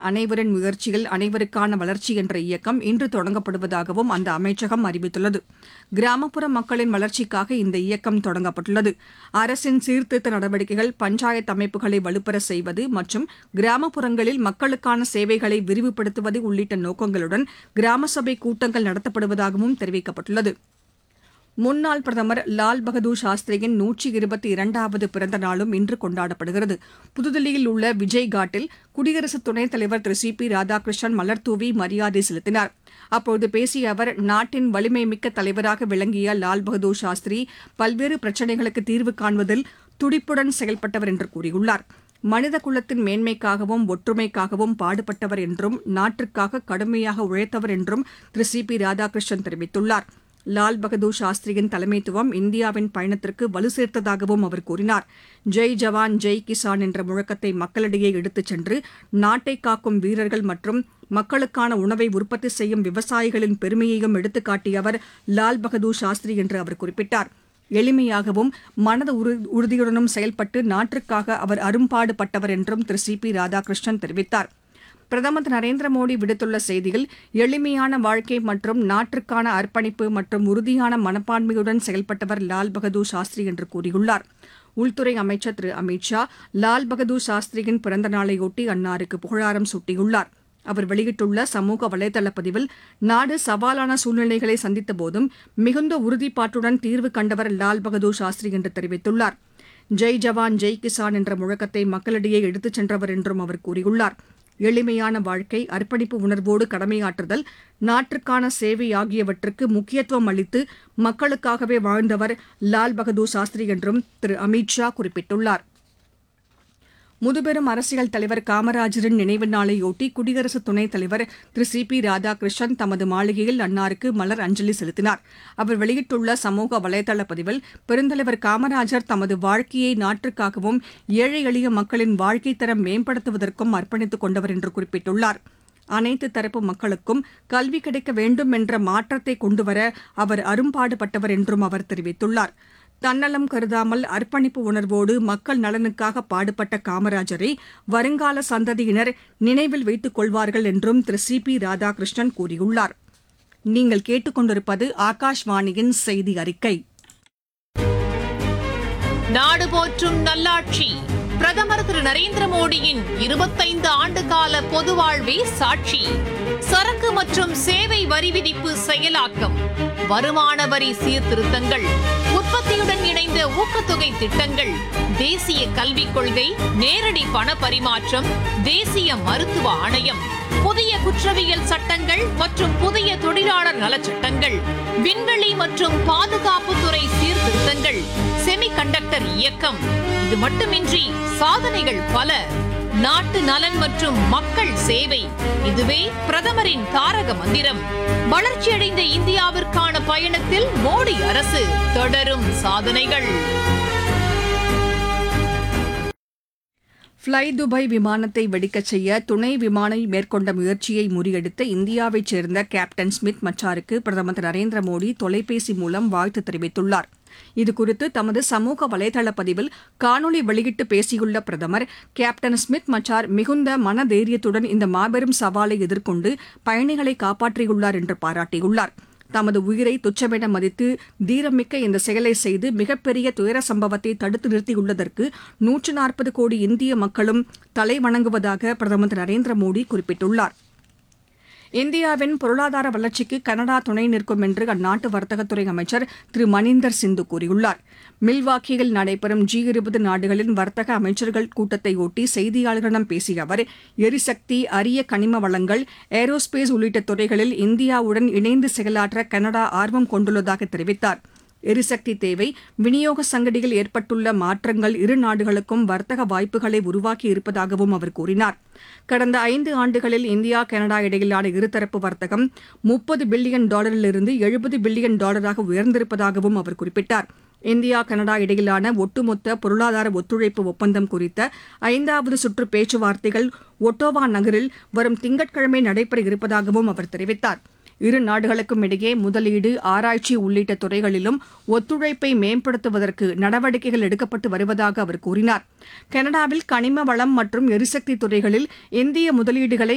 அனைவரின் முயற்சியில் அனைவருக்கான வளர்ச்சி என்ற இயக்கம் இன்று தொடங்கப்படுவதாகவும் அந்த அமைச்சகம் அறிவித்துள்ளது கிராமப்புற மக்களின் வளர்ச்சிக்காக இந்த இயக்கம் தொடங்கப்பட்டுள்ளது அரசின் சீர்திருத்த நடவடிக்கைகள் பஞ்சாயத்து அமைப்புகளை வலுப்பெற செய்வது மற்றும் கிராமப்புறங்களில் மக்களுக்கான சேவைகளை விரிவுபடுத்துவது உள்ளிட்ட நோக்கங்களுடன் கிராம சபை கூட்டங்கள் நடத்தப்படுவதாகவும் தெரிவிக்கப்பட்டுள்ளது முன்னாள் பிரதமர் லால் பகதூர் சாஸ்திரியின் நூற்றி இருபத்தி இரண்டாவது பிறந்த நாளும் இன்று கொண்டாடப்படுகிறது புதுதில்லியில் உள்ள விஜய் காட்டில் குடியரசு துணைத் தலைவர் திரு சி பி ராதாகிருஷ்ணன் மலர்தூவி மரியாதை செலுத்தினார் அப்போது பேசிய அவர் நாட்டின் வலிமை மிக்க தலைவராக விளங்கிய லால் பகதூர் சாஸ்திரி பல்வேறு பிரச்சினைகளுக்கு தீர்வு காண்பதில் துடிப்புடன் செயல்பட்டவர் என்று கூறியுள்ளார் மனித குலத்தின் மேன்மைக்காகவும் ஒற்றுமைக்காகவும் பாடுபட்டவர் என்றும் நாட்டிற்காக கடுமையாக உழைத்தவர் என்றும் திரு சி பி ராதாகிருஷ்ணன் தெரிவித்துள்ளார் லால் பகதூர் சாஸ்திரியின் தலைமைத்துவம் இந்தியாவின் பயணத்திற்கு வலு சேர்த்ததாகவும் அவர் கூறினார் ஜெய் ஜவான் ஜெய் கிசான் என்ற முழக்கத்தை மக்களிடையே எடுத்துச் சென்று நாட்டை காக்கும் வீரர்கள் மற்றும் மக்களுக்கான உணவை உற்பத்தி செய்யும் விவசாயிகளின் பெருமையையும் எடுத்துக்காட்டியவர் லால் பகதூர் சாஸ்திரி என்று அவர் குறிப்பிட்டார் எளிமையாகவும் மனத உறு- உறுதியுடனும் செயல்பட்டு நாட்டிற்காக அவர் அரும்பாடுபட்டவர் என்றும் திரு சி பி ராதாகிருஷ்ணன் தெரிவித்தார் பிரதமர் திரு நரேந்திர மோடி விடுத்துள்ள செய்தியில் எளிமையான வாழ்க்கை மற்றும் நாட்டிற்கான அர்ப்பணிப்பு மற்றும் உறுதியான மனப்பான்மையுடன் செயல்பட்டவர் லால் பகதூர் சாஸ்திரி என்று கூறியுள்ளார் உள்துறை அமைச்சர் திரு அமித் ஷா லால் பகதூர் சாஸ்திரியின் பிறந்த நாளையொட்டி அன்னாருக்கு புகழாரம் சூட்டியுள்ளார் அவர் வெளியிட்டுள்ள சமூக வலைதள பதிவில் நாடு சவாலான சூழ்நிலைகளை சந்தித்த போதும் மிகுந்த உறுதிப்பாட்டுடன் தீர்வு கண்டவர் லால் பகதூர் சாஸ்திரி என்று தெரிவித்துள்ளார் ஜெய் ஜவான் ஜெய் கிசான் என்ற முழக்கத்தை மக்களிடையே எடுத்துச் சென்றவர் என்றும் அவர் கூறியுள்ளார் எளிமையான வாழ்க்கை அர்ப்பணிப்பு உணர்வோடு கடமையாற்றுதல் நாட்டிற்கான சேவை ஆகியவற்றுக்கு முக்கியத்துவம் அளித்து மக்களுக்காகவே வாழ்ந்தவர் லால் பகதூர் சாஸ்திரி என்றும் திரு அமித் ஷா குறிப்பிட்டுள்ளார் முதுபெரும் அரசியல் தலைவர் காமராஜரின் நினைவு நாளையொட்டி குடியரசு துணைத் தலைவர் திரு சி பி ராதாகிருஷ்ணன் தமது மாளிகையில் அன்னாருக்கு மலர் அஞ்சலி செலுத்தினார் அவர் வெளியிட்டுள்ள சமூக வலைதள பதிவில் பெருந்தலைவர் காமராஜர் தமது வாழ்க்கையை நாட்டிற்காகவும் ஏழை எளிய மக்களின் வாழ்க்கை தரம் மேம்படுத்துவதற்கும் அர்ப்பணித்துக் கொண்டவர் என்று குறிப்பிட்டுள்ளார் அனைத்து தரப்பு மக்களுக்கும் கல்வி கிடைக்க வேண்டும் என்ற மாற்றத்தை கொண்டுவர அவர் அரும்பாடுபட்டவர் என்றும் அவர் தெரிவித்துள்ளார் தன்னலம் கருதாமல் அர்ப்பணிப்பு உணர்வோடு மக்கள் நலனுக்காக பாடுபட்ட காமராஜரை வருங்கால சந்ததியினர் நினைவில் வைத்துக் கொள்வார்கள் என்றும் திரு சி பி ராதாகிருஷ்ணன் கூறியுள்ளார் நீங்கள் கேட்டுக்கொண்டிருப்பது ஆகாஷ்வாணியின் செய்தி அறிக்கை நாடு போற்றும் நல்லாட்சி பிரதமர் திரு நரேந்திர மோடியின் இருபத்தைந்து ஆண்டு கால பொது வாழ்வே சாட்சி சரக்கு மற்றும் சேவை வரி விதிப்பு செயலாக்கம் வருமான வரி சீர்திருத்தங்கள் உற்பத்தியுடன் இணைந்த ஊக்கத்தொகை திட்டங்கள் தேசிய கல்விக் கொள்கை நேரடி பண பரிமாற்றம் தேசிய மருத்துவ ஆணையம் புதிய குற்றவியல் சட்டங்கள் மற்றும் புதிய தொழிலாளர் நலச் சட்டங்கள் விண்வெளி மற்றும் பாதுகாப்புத்துறை சீர்திருத்தங்கள் செமிகண்டக்டர் இயக்கம் இது மட்டுமின்றி சாதனைகள் பல நாட்டு நலன் மற்றும் மக்கள் சேவை இதுவே பிரதமரின் தாரக மந்திரம் வளர்ச்சியடைந்த இந்தியாவிற்கான பயணத்தில் மோடி அரசு தொடரும் சாதனைகள் ஃப்ளை துபாய் விமானத்தை வெடிக்கச் செய்ய துணை விமானி மேற்கொண்ட முயற்சியை முறியடித்த இந்தியாவைச் சேர்ந்த கேப்டன் ஸ்மித் மச்சாருக்கு பிரதமர் திரு நரேந்திர மோடி தொலைபேசி மூலம் வாழ்த்து தெரிவித்துள்ளார் இதுகுறித்து தமது சமூக வலைதள பதிவில் காணொலி வெளியிட்டு பேசியுள்ள பிரதமர் கேப்டன் ஸ்மித் மச்சார் மிகுந்த மனதைரியத்துடன் இந்த மாபெரும் சவாலை எதிர்கொண்டு பயணிகளை காப்பாற்றியுள்ளார் என்று பாராட்டியுள்ளார் தமது உயிரை துச்சமென மதித்து தீரமிக்க இந்த செயலை செய்து மிகப்பெரிய துயர சம்பவத்தை தடுத்து நிறுத்தியுள்ளதற்கு நூற்று நாற்பது கோடி இந்திய மக்களும் தலை வணங்குவதாக பிரதமர் திரு நரேந்திர மோடி குறிப்பிட்டுள்ளார் இந்தியாவின் பொருளாதார வளர்ச்சிக்கு கனடா துணை நிற்கும் என்று அந்நாட்டு வர்த்தகத்துறை அமைச்சர் திரு மணீந்தர் சிந்து கூறியுள்ளார் மில்வாக்கியில் நடைபெறும் ஜி இருபது நாடுகளின் வர்த்தக அமைச்சர்கள் கூட்டத்தையொட்டி செய்தியாளர்களிடம் பேசிய அவர் எரிசக்தி அரிய கனிம வளங்கள் ஏரோஸ்பேஸ் உள்ளிட்ட துறைகளில் இந்தியாவுடன் இணைந்து செயலாற்ற கனடா ஆர்வம் கொண்டுள்ளதாக தெரிவித்தார் எரிசக்தி தேவை விநியோக சங்கடியில் ஏற்பட்டுள்ள மாற்றங்கள் இரு நாடுகளுக்கும் வர்த்தக வாய்ப்புகளை உருவாக்கி இருப்பதாகவும் அவர் கூறினார் கடந்த ஐந்து ஆண்டுகளில் இந்தியா கனடா இடையிலான இருதரப்பு வர்த்தகம் முப்பது பில்லியன் டாலரிலிருந்து எழுபது பில்லியன் டாலராக உயர்ந்திருப்பதாகவும் அவர் குறிப்பிட்டார் இந்தியா கனடா இடையிலான ஒட்டுமொத்த பொருளாதார ஒத்துழைப்பு ஒப்பந்தம் குறித்த ஐந்தாவது சுற்று பேச்சுவார்த்தைகள் ஒட்டோவா நகரில் வரும் திங்கட்கிழமை நடைபெற இருப்பதாகவும் அவர் தெரிவித்தார் இரு நாடுகளுக்கும் இடையே முதலீடு ஆராய்ச்சி உள்ளிட்ட துறைகளிலும் ஒத்துழைப்பை மேம்படுத்துவதற்கு நடவடிக்கைகள் எடுக்கப்பட்டு வருவதாக அவர் கூறினார் கனடாவில் கனிம வளம் மற்றும் எரிசக்தி துறைகளில் இந்திய முதலீடுகளை